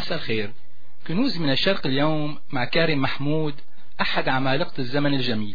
مساء الخير كنوز من الشرق اليوم مع كارم محمود أحد عمالقة الزمن الجميل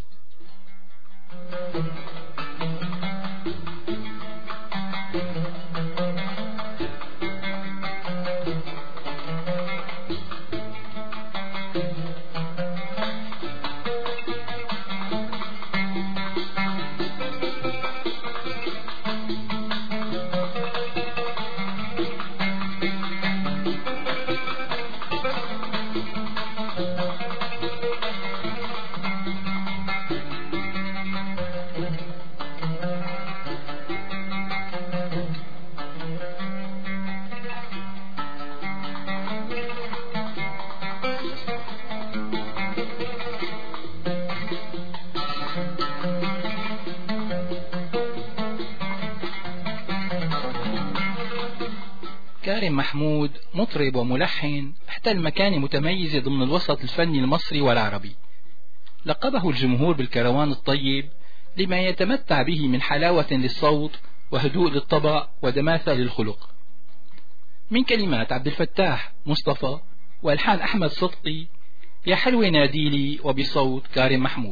كارم محمود مطرب وملحن احتل مكانة متميزة ضمن الوسط الفني المصري والعربي لقبه الجمهور بالكروان الطيب لما يتمتع به من حلاوة للصوت وهدوء للطبع ودماثة للخلق من كلمات عبد الفتاح مصطفى والحان أحمد صدقي يا حلوة ناديلي وبصوت كارم محمود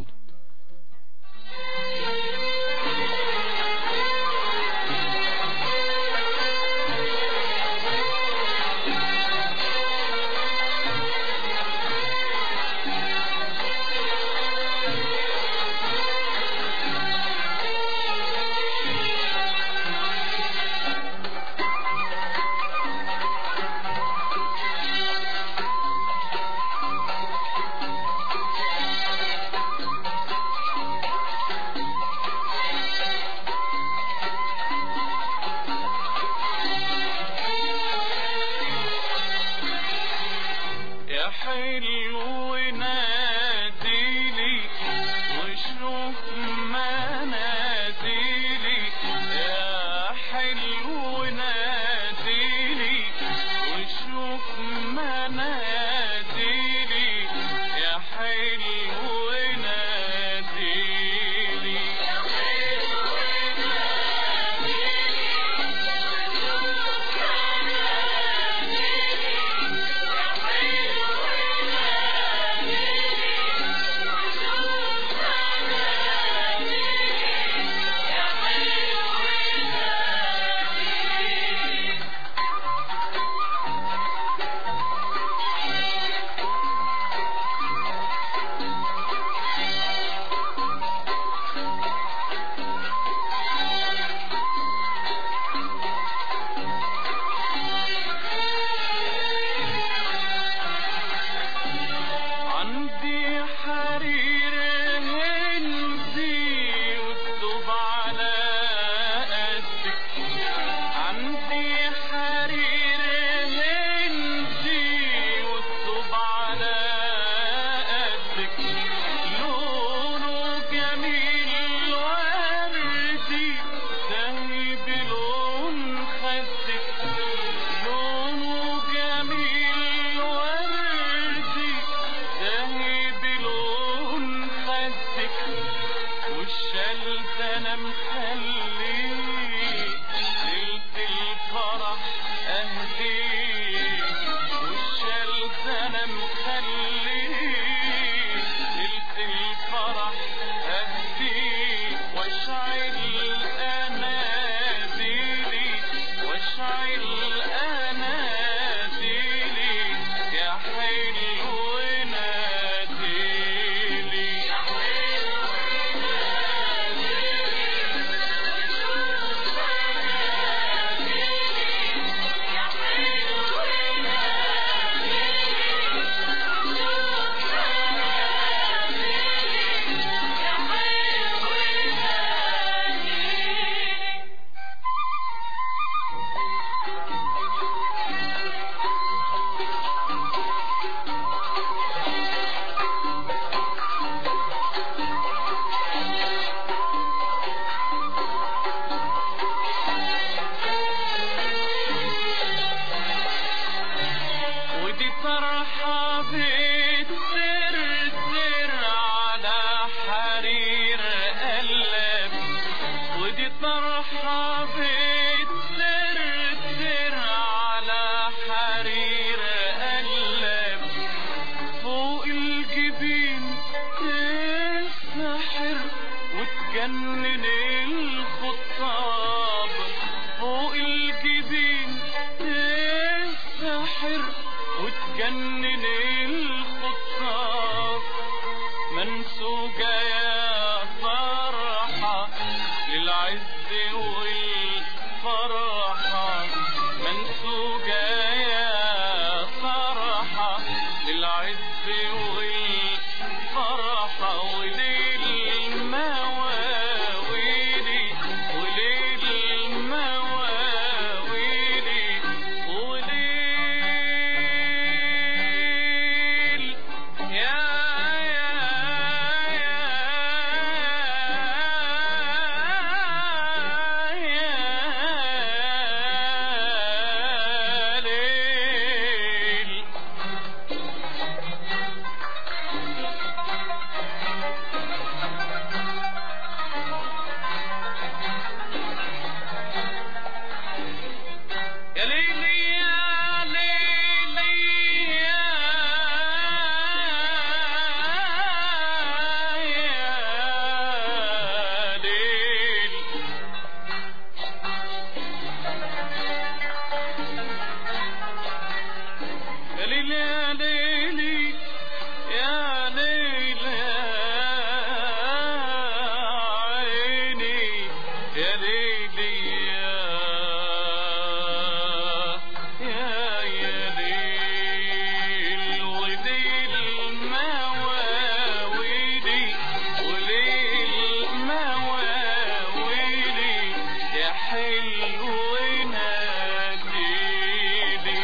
وتجنن الخطاب فوق الجبين تسحر وتجنن الخطاب منسوجة يا فرحة للعز والفرحة منسوجة يا فرحة للعز والفرحة وللمواويل وللمواويل وليل يا يا يا ليل يا ليلي يا ليلي يا يا ليل يا ليل يا ليلي يا ليل يا عيني يا ليلي يا يا يا ليل وليل مواويلي وليل مواويلي يا حلو ناديلي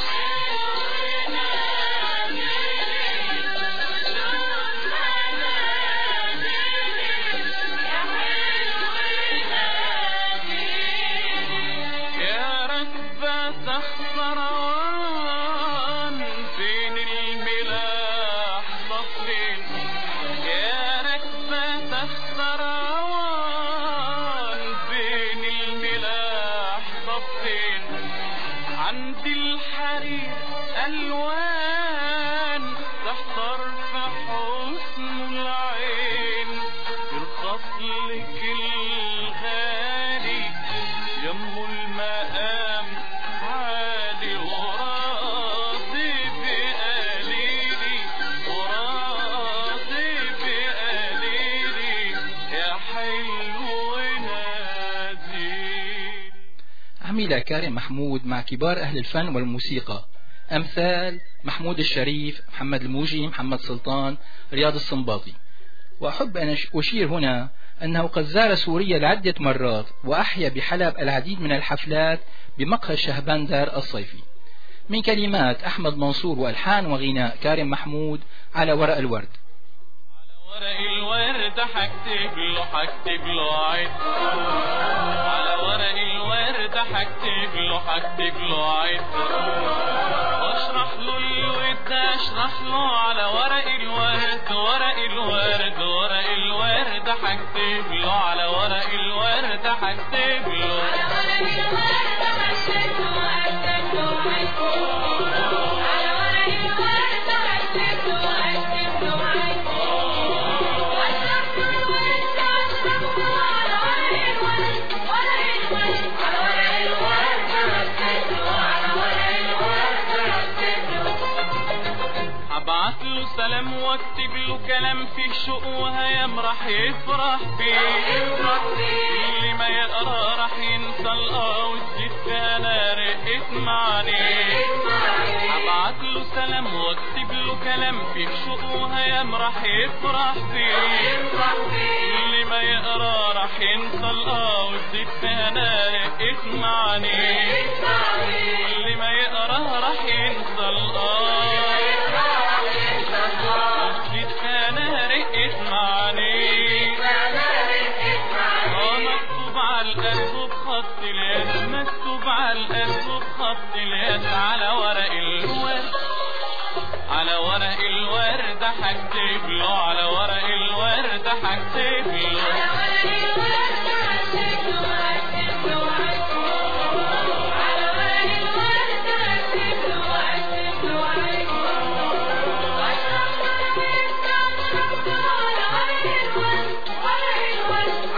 يا ركبة خسران فين الملاح صفين يا ركبة خسران فين الملاح صفين عند الحرير ألوان تحضر في حسن العين يرخص لك الغالي يم المقام عالي وراضي بقليلي وراضي بقليلي يا حلو ناديلي عمل كارم محمود مع كبار أهل الفن والموسيقى أمثال محمود الشريف محمد الموجي محمد سلطان رياض السنباطي وأحب أن أش- أشير هنا أنه قد زار سوريا لعدة مرات وأحيا بحلب العديد من الحفلات بمقهى شهبندر الصيفي من كلمات أحمد منصور وألحان وغناء كارم محمود على ورق الورد ورق الورد حكتب له حكتب له عد على ورق الورد حكتب له حكتب له عد واشرح له الود اشرح له على ورق الورد ورق الورد ورق الورد حكتب له على ورق الورد حكتب له ابعت له سلام واكتب له كلام فيه شوق وهيام راح يفرح بيه اللي ما يقرا راح ينسى الاه وتزيد فيها نار اسمعني ابعت له سلام واكتب له كلام فيه شوق وهيام راح يفرح بيه اللي ما يقرا راح ينسى الاه وتزيد فيها نار اسمعني اللي ما يقرا راح ينسى الاه وتزيد فيها نار اسمعني اه مكتوب على القلب بخط اليد مكتوب على القلب بخط اليد على ورق الورد على ورق الورد حكتب له على ورق الورد حكتب له Thank you.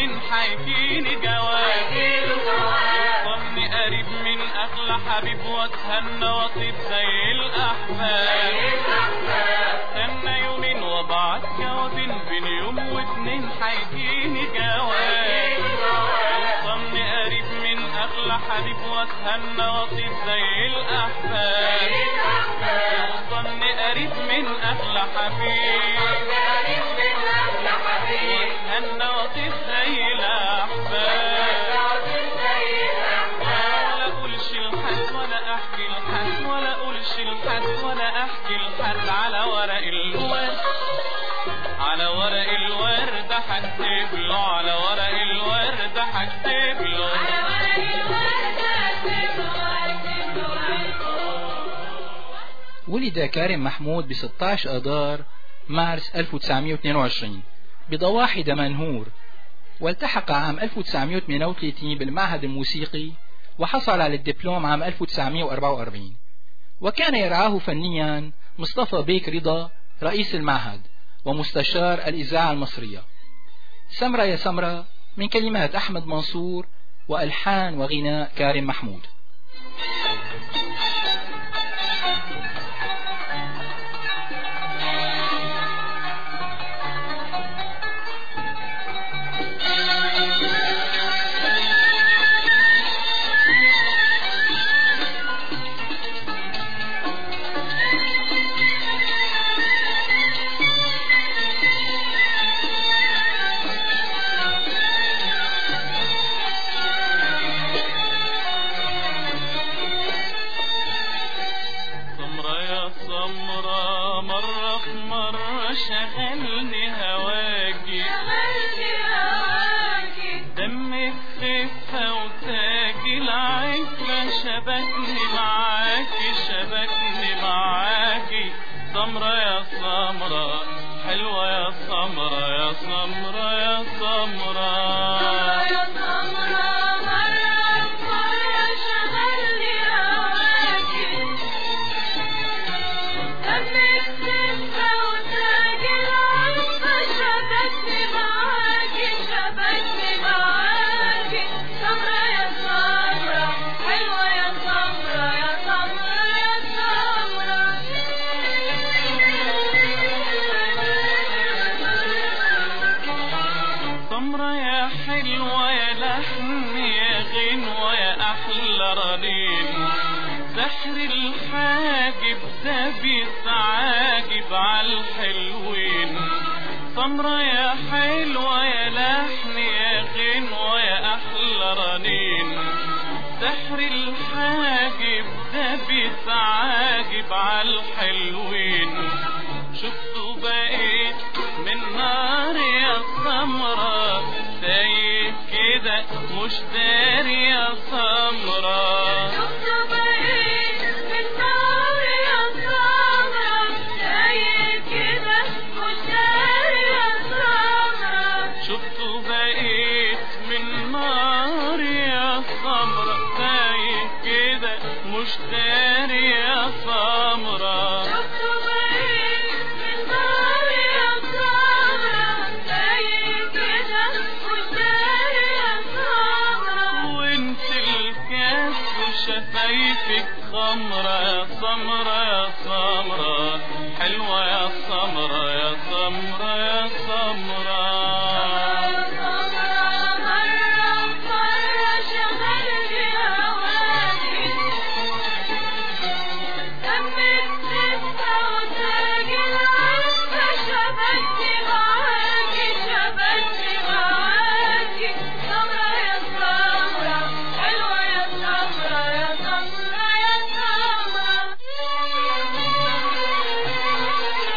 واتنين حيجيني جواب وصلني قريب من اغلى حبيب واتهنى واطيب زي الاحباب استنى يومين وابعت جوابين بين يوم واتنين حيجيني جواب وصلني قريب من اغلى حبيب واتهنى واطيب زي الاحباب وصلني قريب من اغلى حبيب واتهنى واطيب زي الاحباب ولا اقولش لحد ولا احكي لحد ولا اقولش لحد ولا احكي لحد على ورق الورد على ورق الورد هكتب له على ورق الورد هكتب له ولد كارم محمود ب 16 آذار مارس 1922 بضواحي دمنهور والتحق عام 1938 بالمعهد الموسيقي وحصل على الدبلوم عام 1944 وكان يرعاه فنيا مصطفى بيك رضا رئيس المعهد ومستشار الإذاعة المصرية سمرة يا سمرة من كلمات أحمد منصور وألحان وغناء كارم محمود سمرة يا سمرة مرة في مرة شغلني هواكي دمك خفة وتاجي العفة شبكني معاكي شبكني معاكي سمرة يا سمرة حلوة يا سمرة يا سمرة يا سمرة سمرة يا حلوة يا لحن يا غنوة يا أحلى رنين سحر الحاجب ده بيتعاجب عالحلوين سمرة يا حلوة يا لحن يا غنوة يا أحلى رنين سحر الحاجب ده بيتعاجب عالحلوين شفتوا بقيت من نار يا سمرة سايب كده مش داري يا سمرة شفتوا بقيت من نار يا سمرة سايب كده مش داري يا سمرة وانت الكاس وشفايفك خمرة يا سمرة يا سمرة حلوة يا سمرة يا سمرة يا سمرة حلوة يا سمرة يا سمرة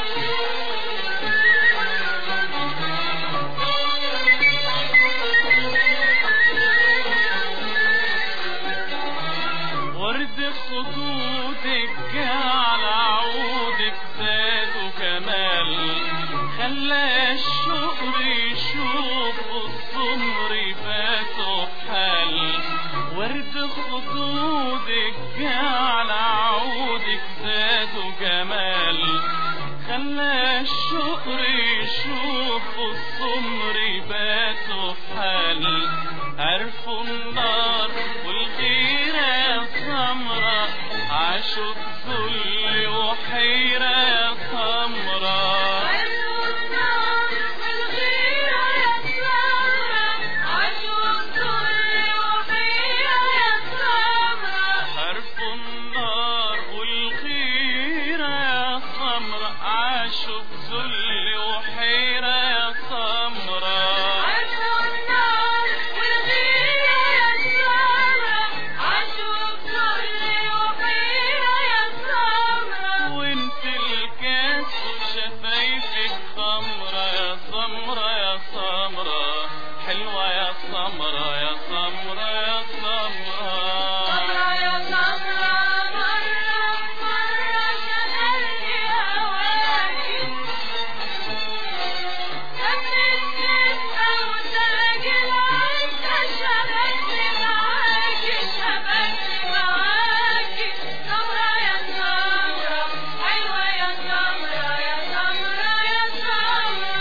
حلوة يا سمرة يا سمرة يا سمرة يا سمرة مرة مرة شغلني هواكي لمتني بأوتاج العزة شبكني معاكي شبكني معاكي سمرة يا سمرة حلوة يا سمرة يا سمرة يا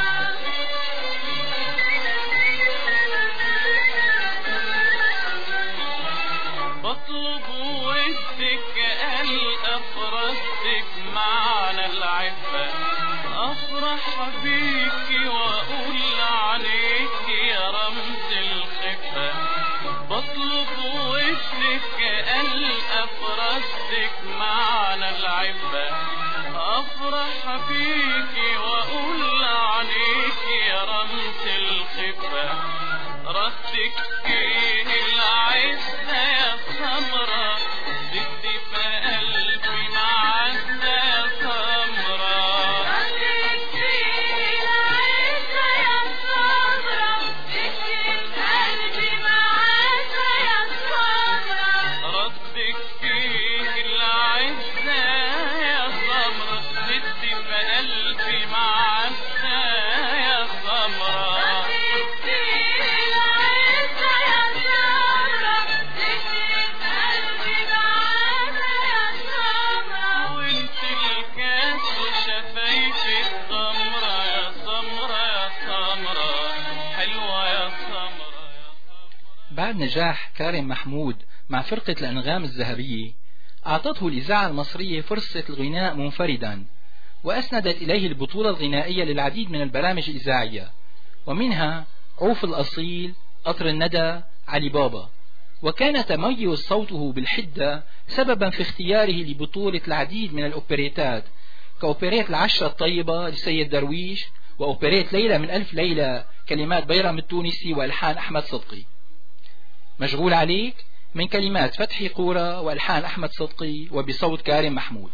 سمرة بطلب ودك ألقى فرصتك معنا العفة أفرح بيكي وأقول عليك يا رمز الخفة بطلب ودك ألقى فرصتك معنا العفة أفرح بيكي وأقول عليك يا رمز الخفة ردك فيه العزة يا سمرة زدت في قلبي معزة يا سمرة ردك فيه العزة يا سمرة ذكر قلبي معزة يا سمرة ردك فيه العزة يا سمرة زدت في قلبي معزة يا سمرة ردك فيه العزة يا سمرة ذكر قلبي معزة يا سمرة وانت الكاس وشفايفك سمرة يا سمرة يا سمرة حلوة يا سمرة يا سمرة بعد نجاح كارم محمود مع فرقة الأنغام الذهبية أعطته الإذاعة المصرية فرصة الغناء منفردا وأسندت إليه البطولة الغنائية للعديد من البرامج الإذاعية ومنها عوف الأصيل قطر الندى علي بابا وكان تميز صوته بالحدة سببا في اختياره لبطولة العديد من الأوبريتات كأوبريت العشرة الطيبة لسيد درويش وأوبريت ليلة من ألف ليلة كلمات بيرم التونسي وألحان أحمد صدقي مشغول عليك من كلمات فتحي قورة وألحان أحمد صدقي وبصوت كارم محمود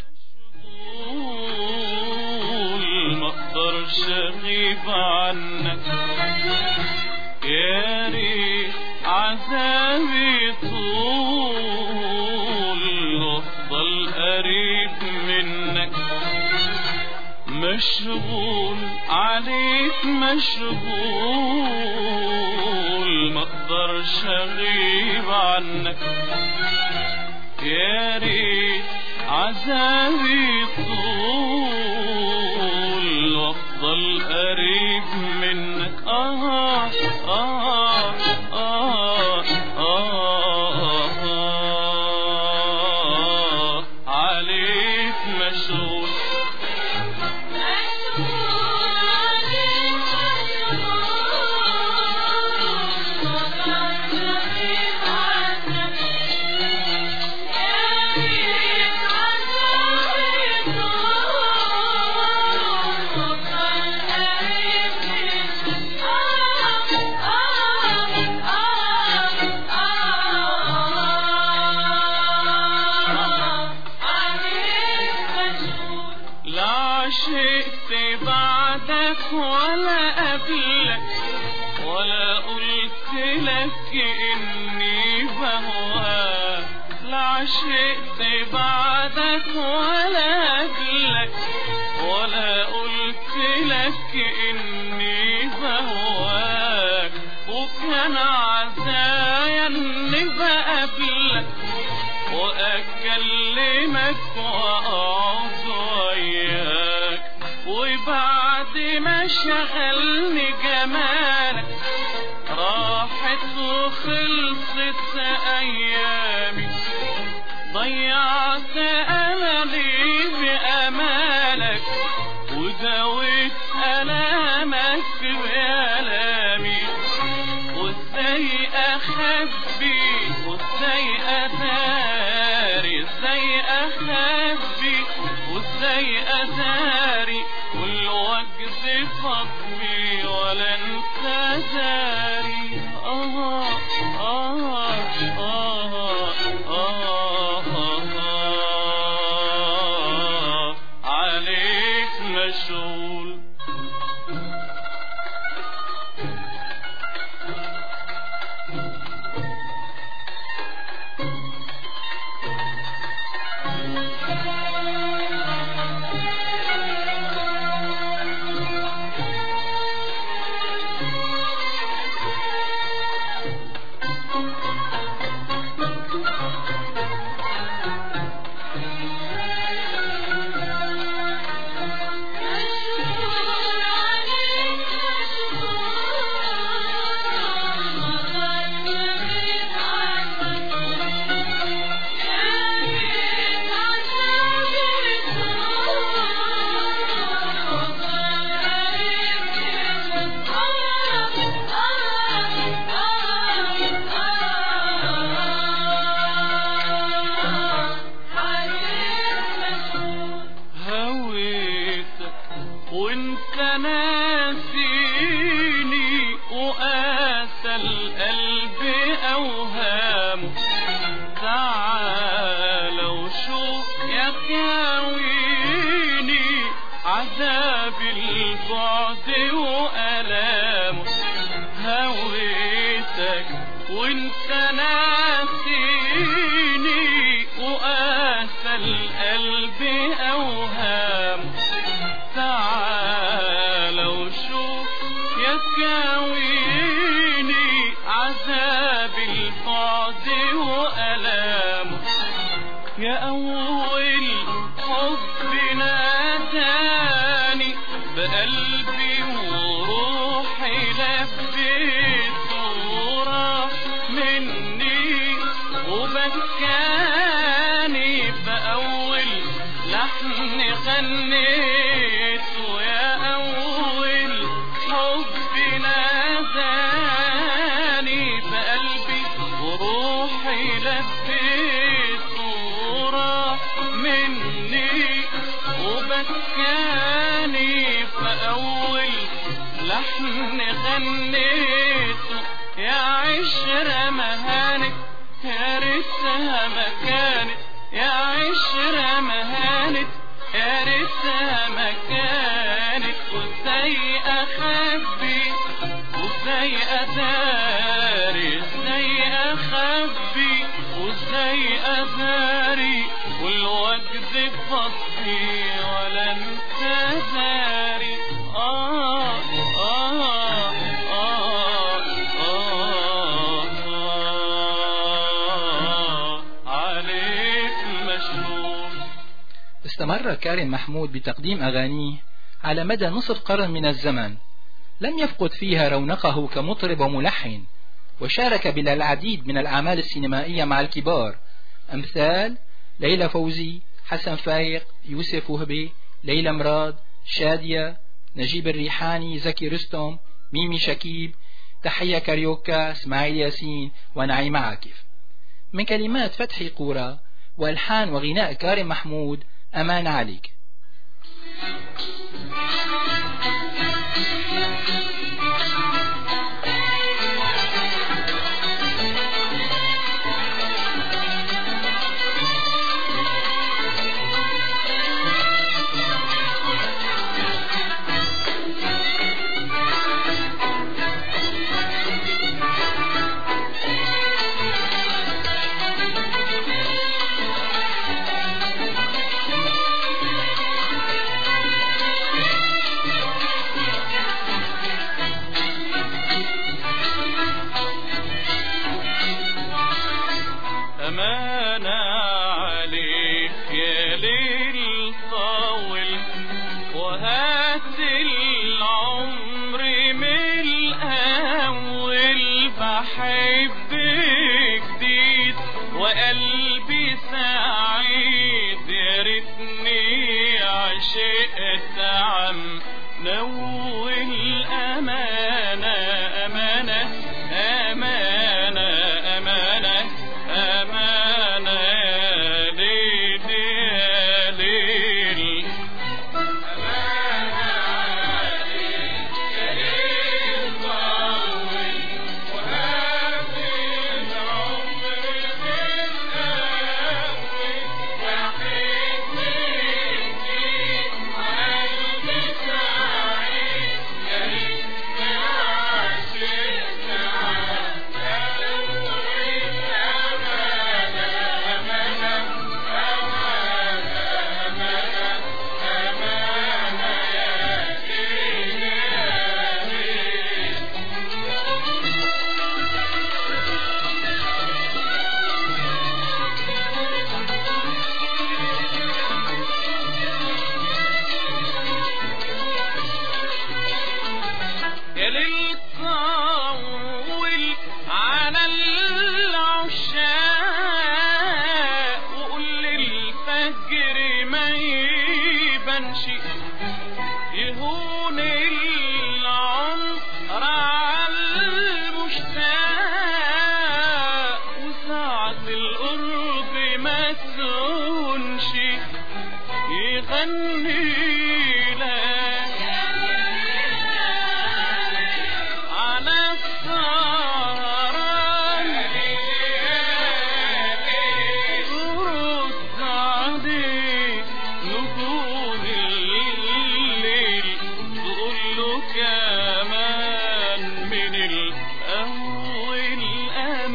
طول ما اقدرش اغيب عنك يا ريت عذابي طول وافضل قريب منك مشغول عليك مشغول ما اقدرش اغيب عنك يا ريت عذابي طول وافضل قريب منك آه آه آه آه آه عليك مشغول مشغول عليك مشغول وقدرت أغيب عنك يا ريت عذابي طول وافضل قريب منك آه آه آه آه عليك مشغول لا عشقت بعدك ولا قبلك ولا قلت لك اني بهواك لا عشقت بعدك ولا قبلك ولا قلت لك اني بهواك وكان عزايا اني بقابلك واكلمك واقعد وياك وبعد ما شغلني جمالك راحت وخلصت ايامي ضيعت املي بامالك وداويت الامك بألامي وازاي اخبي وازاي اداري ازاي اخبي وازاي اداري والوجد فضمي ولا انت داري آه آه آه آه آه عليك مشغول وانت ناسيني وقاسى القلب اوهام تعال وشوف يا كاويني عذاب البعد وألامه يا أول حب ناداني بقلبي وروحي لبيته وراح مني وبكاني بأول لحن غنيته يا أول حب ناداني بقلبي وروحي لبيته وراح مني وبكاني فأول لحن غنيته يا عشرة مهانت يا ريتها ما كانت يا عشرة مهانت يا ريتها ما كانت وازاي اخبي وازاي اداري ازاي اخبي وازاي اداري والوجد فضي ولا انت داري آه آه آه آه عليك مشهور استمر كارم محمود بتقديم أغانيه على مدى نصف قرن من الزمن لم يفقد فيها رونقه كمطرب وملحن وشارك بالعديد من الأعمال السينمائية مع الكبار أمثال ليلى فوزي حسن فايق يوسف وهبي ليلى مراد شادية نجيب الريحاني زكي رستم ميمي شكيب تحية كاريوكا اسماعيل ياسين ونعيم عاكف من كلمات فتحي قورة وألحان وغناء كارم محمود أمان عليك أمانة عليك يا ليل طاول وهات العمر من الأول بحب جديد وقلبي سعيد يا ريتني عشقت عم نول أمانة أمانة أمانة أمانة أمانة يا ليل يا ليل يا ليل طول على العشاق وقول للفجر ما يبانش يهون العمر على المشتاق وساعة القرب ما تهونش يغني لك على السهران رد عليه نجوم الليل تقول له كمان من الأول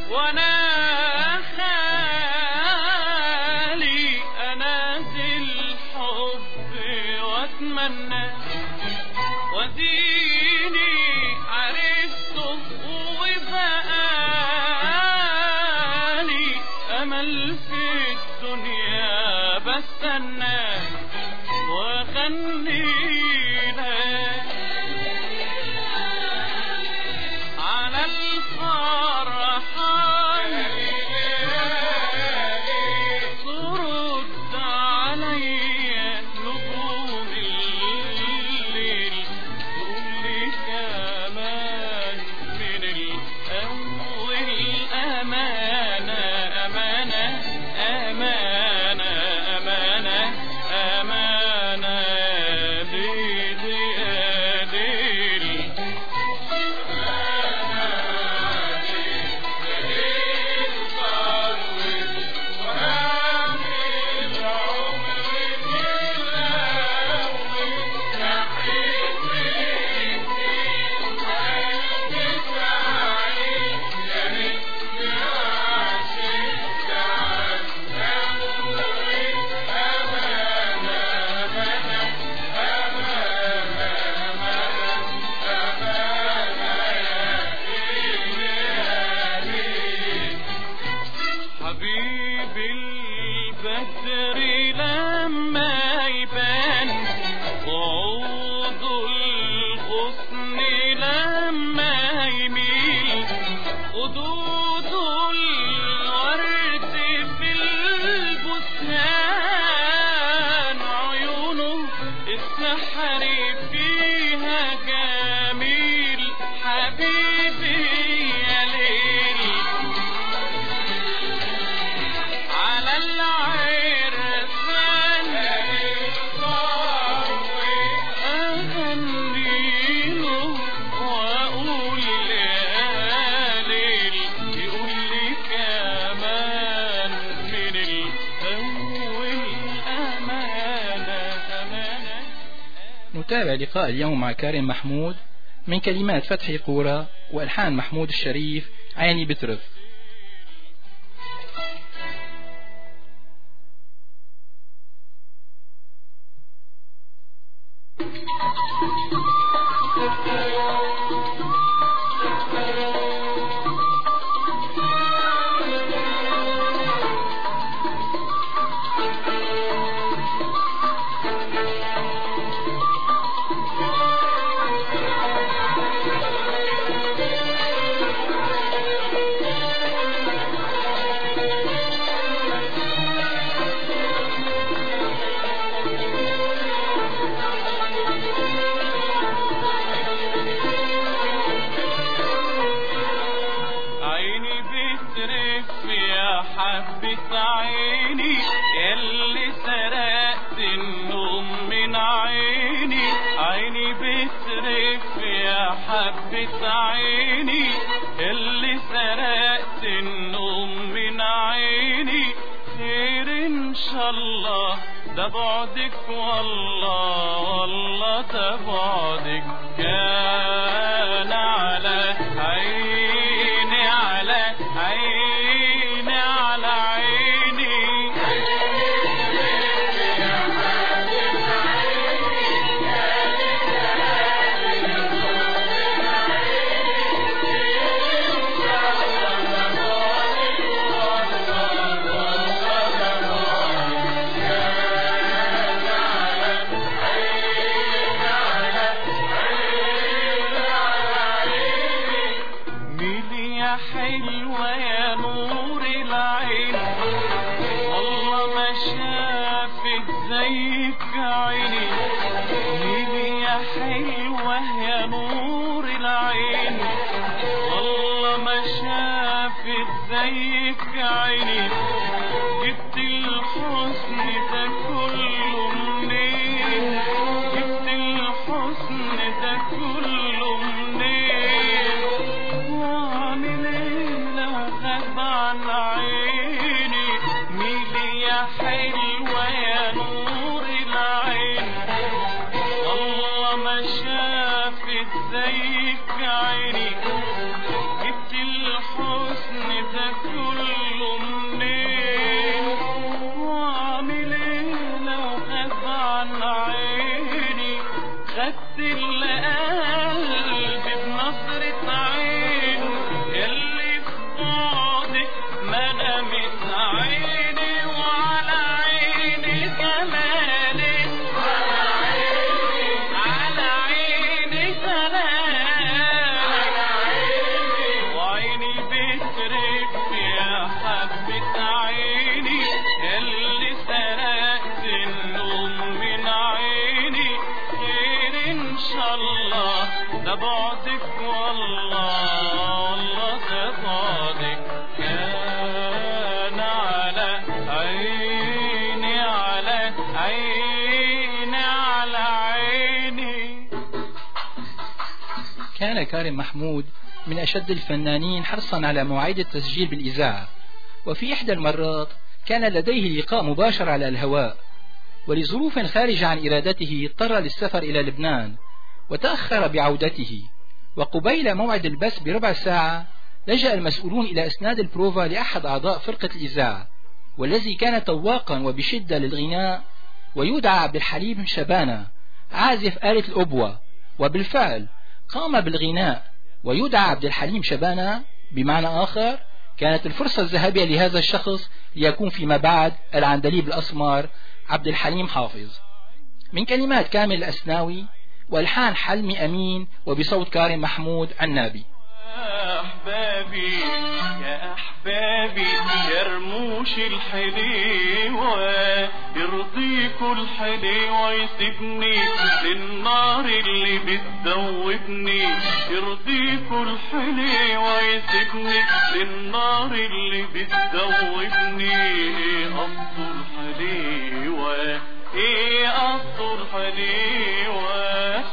وانا خالي انازل حب واتمنى وديني عرفته وبقالي امل في الدنيا بستنى وغنينا على الفرحان ترد علي نجوم الليل تقول لي كمان من الأول أمانة أمانة أمانة أمانة أمانة ليلي يا ليل حبيبي البدر لما يبان وعود الغصن لما يميل خدود الورد في البستان عيونه السحر فيها جميل حبيبي يا ليل على العرفان أغني له وأقول يا ليل يقول لي كمان من الأول أمانة أمانة نتابع لقاء اليوم مع كارم محمود من كلمات فتحي قورة وألحان محمود الشريف عيني بترف عيني بترف يا حبة عيني ياللي سرقت النوم من عيني عيني بترف يا حبة عيني ياللي سرقت النوم من عيني خير ان شاء الله ده بعدك والله والله ده بعدك كان على عيني على عيني على عيني ميلي يا حلوة يا نور العين والله ما شافت زيك عيني ميلي يا حلوة يا نور العين والله ما شافت زيك عيني جبت الحسن ده كله منين جبت الحسن ده كله منين واعمل ايه لو غاب عن عيني ميلي يا حلوة يا نور العين والله ما شافت زيك عيني جبت الحسن عرفني ده كله منين واعمل ايه لو غاب عن عيني خدت اللي قلبي بنظرة عين يلي في بعدك ما نامت عيني وعلى عيني جمالك على عيني جمالك وعيني بترف يا حبة عيني اللي سرقت النوم من عيني خير ان شاء الله ده بعدك والله والله ده بعدك كان على عيني على عيني على عيني كان كارم محمود من أشد الفنانين حرصا على مواعيد التسجيل بالإذاعة وفي إحدى المرات كان لديه لقاء مباشر على الهواء ولظروف خارجة عن إرادته اضطر للسفر إلى لبنان وتأخر بعودته وقبيل موعد البث بربع ساعة لجأ المسؤولون إلى إسناد البروفا لأحد أعضاء فرقة الإذاعة والذي كان تواقا وبشدة للغناء ويدعى عبد الحليم شبانة عازف آلة الأبوة وبالفعل قام بالغناء ويدعى عبد الحليم شبانة بمعنى آخر كانت الفرصة الذهبية لهذا الشخص ليكون فيما بعد العندليب الأسمر عبد الحليم حافظ من كلمات كامل الأسناوي والحان حلمي أمين وبصوت كارم محمود عنابي يا أحبابي يا أحبابي يا رموش الحليوة يرضيكوا الحليوة يسيبني للنار اللي بتذوبني يرضيكوا الحليوة يسيبني للنار اللي بتذوبني ايه قصد الحليوة ايه قصد الحليوة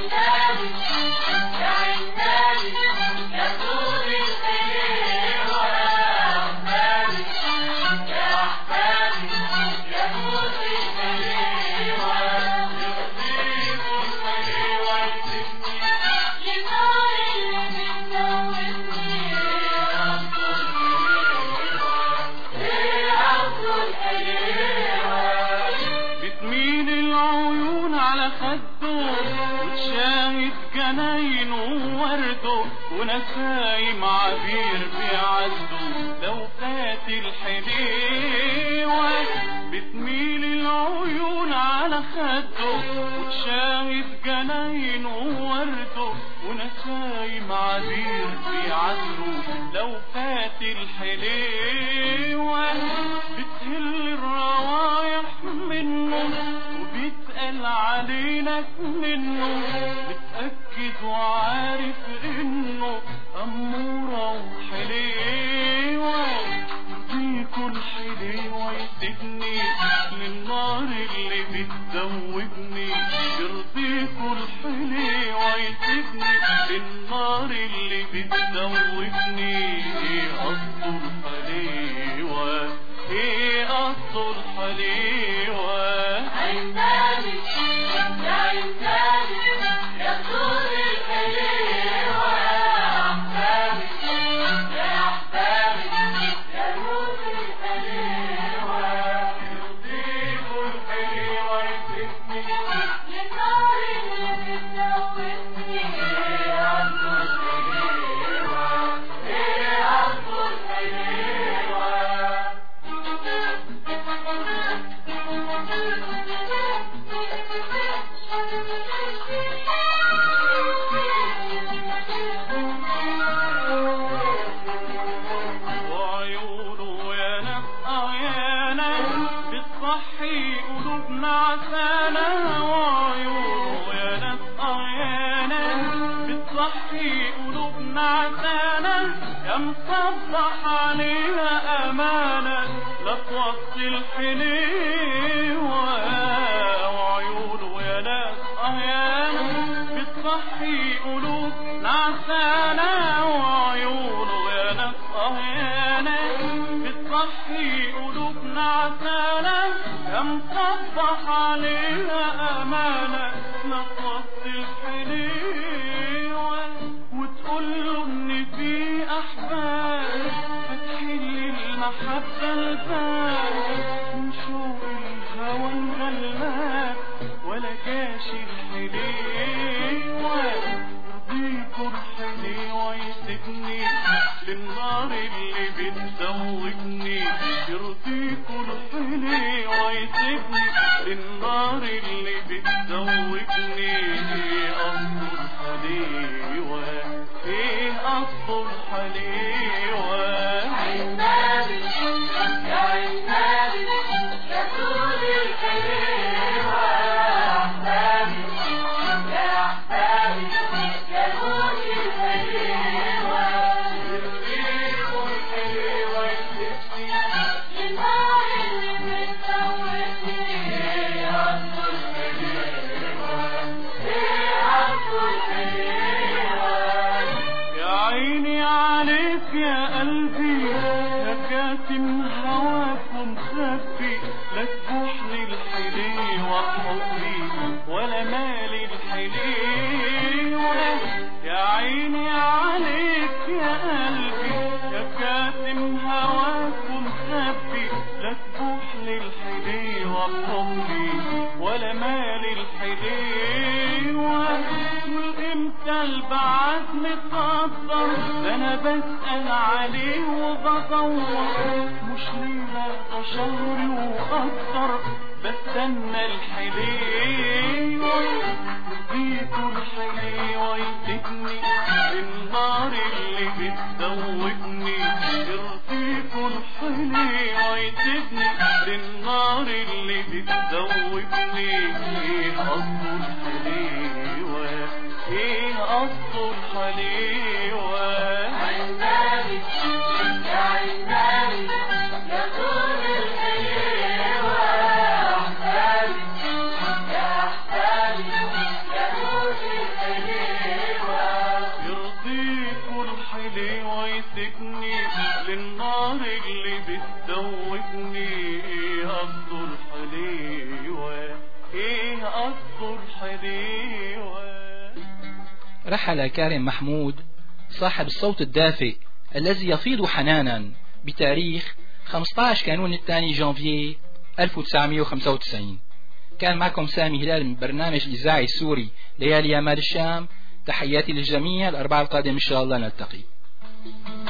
بتميل العيون على خده وتشاهد جناين وورده ونسايم عبير بيعدوا لو فات الحليوة بتميل العيون على خده وتشاهد جناين وورده ونسايم عبير بيعدوا لو فات الحليوة بتهل الروايح منه وبيتقل علينا منه بتأكد وعارف انه أمورة وحليوة يديكوا الحليوة يسيبني للنار اللي بتذوبني يرضيكوا الحليوة يسيبني للنار اللي بتذوبني ايه قصد الحليوة ايه قصد الحليوة يرضيكوا الحليوة يسيبني وعيونه يا ناس اه يا ناس بتصحي قلوبنا عسانة وعيونه يا ناس اه يا ناس بتصحي قلوبنا عسانة يا مصبح عليها أمانة لا توصي الحليوة وعيونه يا ناس اه يا ناس بتصحي قلوب نعسانة وعيونه يا ناس اه يا ناس بتصحي قلوب نعسانة يا مصبح عليها أمانة لا توصي الحليوة وتقول له إن في أحباب المحبة الباب من شوق الهوى الغلاب ولا كاشف حليوة يرضيكم حليوة يسيبني للنار اللي بتزوجني يرضيكم الحليوة يسيبني للنار اللي بتزوجني أصل الحليوة ايه أصل الحليوة عنابي يا عنابي يا طول الحليوة يا أحبابي يا أحبابي يا طول الحليوة يرضيكم الحليوة يسيبني للنار اللي بتزوجني هي أصل الحليوة هي أصل الحليوة يا عيني عليك يا قلبي يا كاتم هواك ومخبي لا تبوحني الحليوة حبي ولا مالي الحليوة يا عيني عليك يا قلبي يا كاتم هواك ومخبي لا تبوحني الحليوة حبي ولا مالي الحليوة والامتى البعث متقدر ده انا بسأل عليه وبدور مش ليلة شهري واكتر بستنى الحليوة يديكوا الحليوة يسيبني النار اللي بتزوجني يرضيكوا الحليوة يسيبني للنار اللي بتزوجني ايه قصده الحليوة ايه قصده الحليوة عنابي يا عنابي يا طول الحليوة يا أحبابي يا أحبابي يا طول الحليوة يرضيكوا الحليوة يسيبني للنار اللي بتزوجني ايه قصده الحليوة ايه قصده الحليوة رحل كارم محمود صاحب الصوت الدافئ الذي يفيض حنانا بتاريخ 15 كانون الثاني جانفيي 1995 كان معكم سامي هلال من برنامج الإذاعي السوري ليالي أمال الشام تحياتي للجميع الأربعة القادم إن شاء الله نلتقي